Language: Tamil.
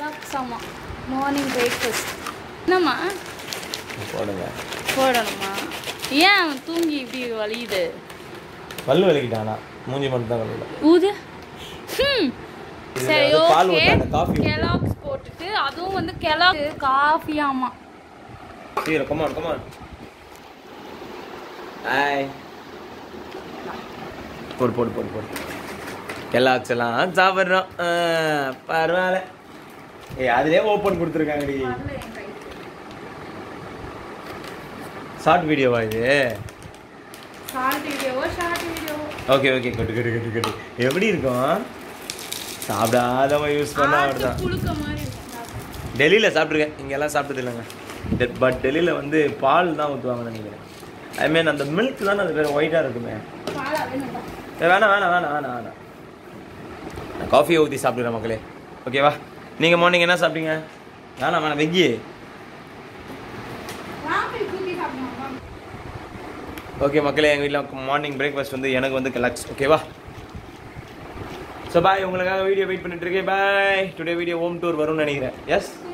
கெலாக்ஸ் ஆமாம் மார்னிங் பிரேக்ஃபாஸ்ட் என்னம்மா போடுங்க போடணுமா ஏன் அவன் தூங்கி இப்படி வலியுது பல்லு வலிக்கிட்டானா மூஞ்சி மட்டும் தான் கழுவல ஊது ஹம். இதுல சரி வந்து பால் ஓகே ஊத்தாத, காஃபி ஊத்து. கெலாக்ஸ் போட்டுட்டு அதுவும் வந்து கெலாக்ஸ் காஃபி ஆமா சீக்கிரம் கமான் கமான் ஹாய் போடு போடு போடு போடு கெல்லாக்ஸ் எல்லாம் சாப்பிட்றோம் ஆ, பரவாயில்ல ஏய் அதுலயே ஓப்பன் கொடுத்துருக்காங்கடி ஷார்ட் வீடியோவா இது ஷார்ட் வீடியோவோ ஷார்ட் வீடியோவோ ஓகே ஓகே கட்டு கட்டு கட்டு கட்டு எப்படி இருக்கும் சாப்பிடாதவன் யூஸ் பண்ணா அப்படிதான் புழுக்க மாதிரி இருக்கும் டெல்லியில் சாப்பிட்ருக்கேன் இங்கெல்லாம் சாப்பிட்டது இல்லைங்க பட் டெல்லியில் வந்து பால் தான் ஊற்றுவாங்கன்னு நினைக்கிறேன் ஐ மீன் அந்த மில்க் தானே அது வேறு ஒயிட்டாக இருக்குமே பாலா வேணும்டா ஏய், வேணாம் வேணாம் வேணாம் வேணாம் வேணாம் நான் காஃபியை ஊற்றி சாப்பிடுறேன் மக்களே ஓகேவா நீங்கள் மார்னிங் என்ன சாப்பிட்டீங்க வேணாம் வேணாம் வெங்கி காஃபி தூக்கி சாப்பிடணும் ஓகே மக்களே எங்கள் வீட்டில் மார்னிங் பிரேக்ஃபாஸ்ட் வந்து எனக்கு வந்து கலக்ஸ் ஓகேவா ஸோ பாய் உங்களுக்காக வீடியோ வெயிட் பண்ணிட்டு இருக்கேன் bye today video home tour வரும்னு நினைக்கிறேன் எஸ்